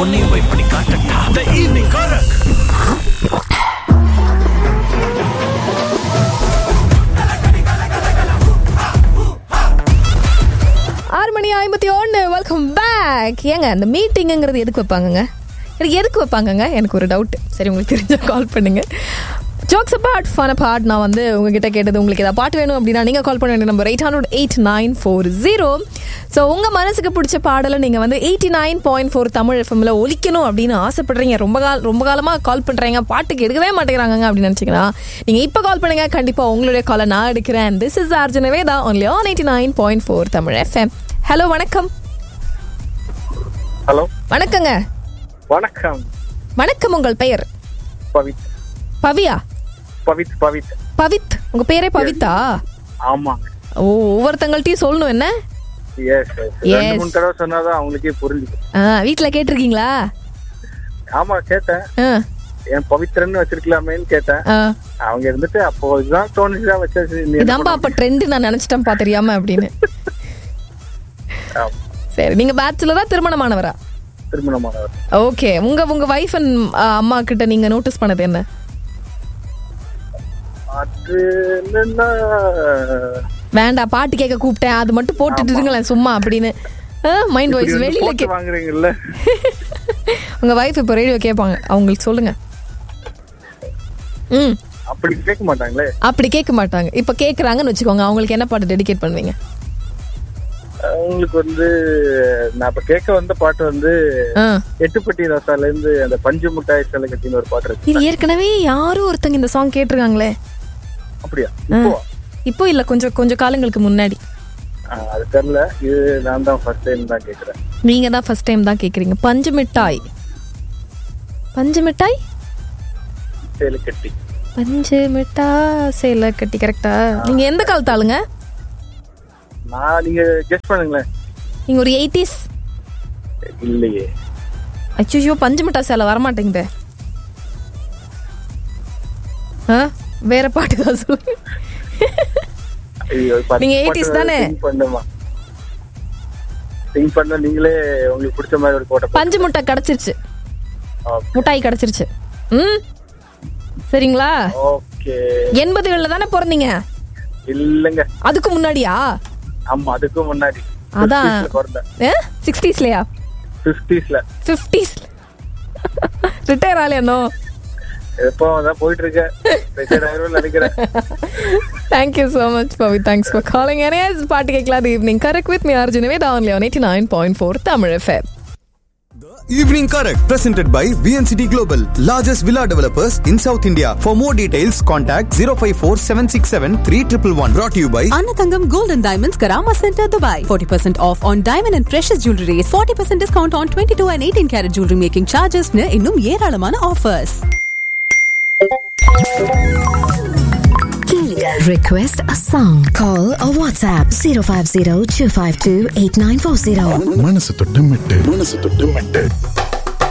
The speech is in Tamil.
உன்னையும் போய் பண்ணி காட்டட்டா த ஈவினிங் கரக் ஆறு மணி ஐம்பத்தி ஒன்று வெல்கம் பேக் ஏங்க அந்த மீட்டிங்குங்கிறது எதுக்கு வைப்பாங்கங்க எனக்கு எதுக்கு வைப்பாங்கங்க எனக்கு ஒரு டவுட் சரி உங்களுக்கு தெரிஞ்ச கால் பண்ணுங்க ஜோக்ஸ் அப்பார்ட் ஃபன் அப்பார்ட் நான் வந்து உங்ககிட்ட கேட்டது உங்களுக்கு ஏதாவது பாட்டு வேணும் அப்படின்னா நீங்கள் கால் பண்ண வேண்டிய number eight hundred eight nine four zero so உங்கள் மனசுக்கு பிடிச்ச பாடலை நீங்கள் வந்து eighty nine point four Tamil எஃப்எம்ல ஒலிக்கணும் அப்படின்னு ஆசைப்படுறீங்க ரொம்ப கால் ரொம்ப காலமாக கால் பண்ணுறீங்க பாட்டுக்கு எடுக்கவே மாட்டேங்கிறாங்க அப்படின்னு நினச்சிங்கன்னா நீங்கள் இப்போ கால் பண்ணுங்க கண்டிப்பாக உங்களுடைய காலை நான் எடுக்கிறேன் திஸ் இஸ் அர்ஜுனவே தான் only on eighty nine point four Tamil FM hello வணக்கம் ஹலோ வணக்கங்க வணக்கம் வணக்கம் உங்கள் பெயர் பவித் பவியா பவித் பவித் பவித் உங்க பேரே பவித்தா ஆமாங்க ஓ ஒவ்வொருத்தங்கள்ட்டையும் சொல்லணும் என்ன எஸ் ரெண்டு Yes. மூணு தடவை சொன்னாதான் அவங்களுக்கே புரிஞ்சுக்கும் ஆ, வீட்ல கேட்டிருக்கீங்களா ஆமா கேட்டேன் ஆ, என் பவித்ரன்னு வச்சிருக்கலாமேன்னு கேட்டேன் ஆ. அவங்க இருந்துட்டு அப்போ இதுதான் தோணுச்சுதான் வச்சாச்சு நீ என்ன இதான்பா அப்ப ட்ரெண்ட் நான் நினைச்சிட்டேன் பா தெரியாம அப்படின்னு பண்ண? ஆமா. சரி நீங்க பேச்சுலரா திருமணமானவரா திருமணமானவர் ஓகே உங்க உங்க வைஃப் அண்ட் அம்மா கிட்ட நீங்க நோட்டீஸ் பண்ணது என்ன அது என்னன்னா வேண்டாம் பாட்டு கேட்க கூப்பிட்டேன் அது மட்டும் போட்டுட்டு இருங்களேன் சும்மா அப்படின்னு மைண்ட் இப்படி வாய்ஸ் வந்து வெளியில போட்டு கே வாங்குறீங்கல்ல உங்க வைஃப் இப்போ ரேடியோ கேட்பாங்க அவங்களுக்கு சொல்லுங்க ம் அப்படி கேட்க மாட்டாங்களே அப்படி கேட்க மாட்டாங்க இப்போ கேட்குறாங்கன்னு வச்சுக்கோங்க அவங்களுக்கு என்ன பாட்டு டெடிகேட் பண்ணுவீங்க அவங்களுக்கு வந்து நான் இப்ப கேட்க வந்த பாட்டு வந்து ஆ எட்டுப்பட்டி ரசால இருந்து அந்த பஞ்சு முட்டாய் சிலை கட்டின்னு ஒரு பாட்டு இருக்கு இது ஏற்கனவே யாரும் ஒருத்தங்க இந்த சாங் கேட்டிருக்காங்களே அப்படியா இப்போ இப்போ இல்ல கொஞ்சம் கொஞ்சம் காலங்களுக்கு முன்னாடி அது தெரியல இது நான் தான் ஃபர்ஸ்ட் டைம் தான் கேக்குறேன் நீங்க தான் ஃபர்ஸ்ட் டைம் தான் கேக்குறீங்க பஞ்சு மிட்டாய் பஞ்சு மிட்டாய் சேலை கட்டி பஞ்சு மிட்டாய் சேலை கட்டி கரெக்டா நீங்க எந்த காலத்து ஆளுங்க நான் நீங்க கெஸ்ட் பண்ணுங்களேன் நீங்க ஒரு எயிட்டிஸ் இல்லையே அச்சுயோ பஞ்சு மிட்டாய் சேலை வரமாட்டேங்குதே ஆ வேற பாட்டு தான் சொல்லுங்க ஐயோ, பத்து நீங்க பாட்டு 80s தானே? sing பண்ணுமா திங்க் பண்ண நீங்களே உங்களுக்கு பிடிச்ச மாதிரி ஒரு போட்ட பஞ்சு முட்டை கிடைச்சிருச்சு முட்டாய் கிடைச்சிருச்சு ம் சரிங்களா ஓகே எண்பதுகளில் தானே பிறந்தீங்க இல்லங்க அதுக்கு முன்னாடியா ஆமா அதுக்கும் முன்னாடி அதான். 50s ல பிறந்தேன் சிக்ஸ்டீஸ்லையா பிப்டிஸ்ல ஃபிஃப்டிஸ் ரிட்டையர் ஆகலையானோ எப்போ தான் போயிட்டு இருக்கேன் ரிட்டையர் ஆயிரும் நினைக்கிறேன் thank you so much Pavi thanks for calling எனேஸ் பாட்டு கேட்கலாம் ஈவினிங் கரெக்ட் வித் மீ அர்ஜுனவே தான் eighty nine point four Tamil FM Evening Correct, presented by VNCT Global, largest villa developers in South India. For more details, contact 054 767 3111. Brought to you by Anatangam Gold and Diamonds Karama Center, Dubai. 40% off on diamond and precious jewelry. 40% discount on 22 and 18 karat jewelry making charges. னு இன்னும் ஏராளமான offers. Request a song. Call or WhatsApp 050 252 8940. மனசு தொட்டு மெட்டு மனசு தொட்டு மெட்டு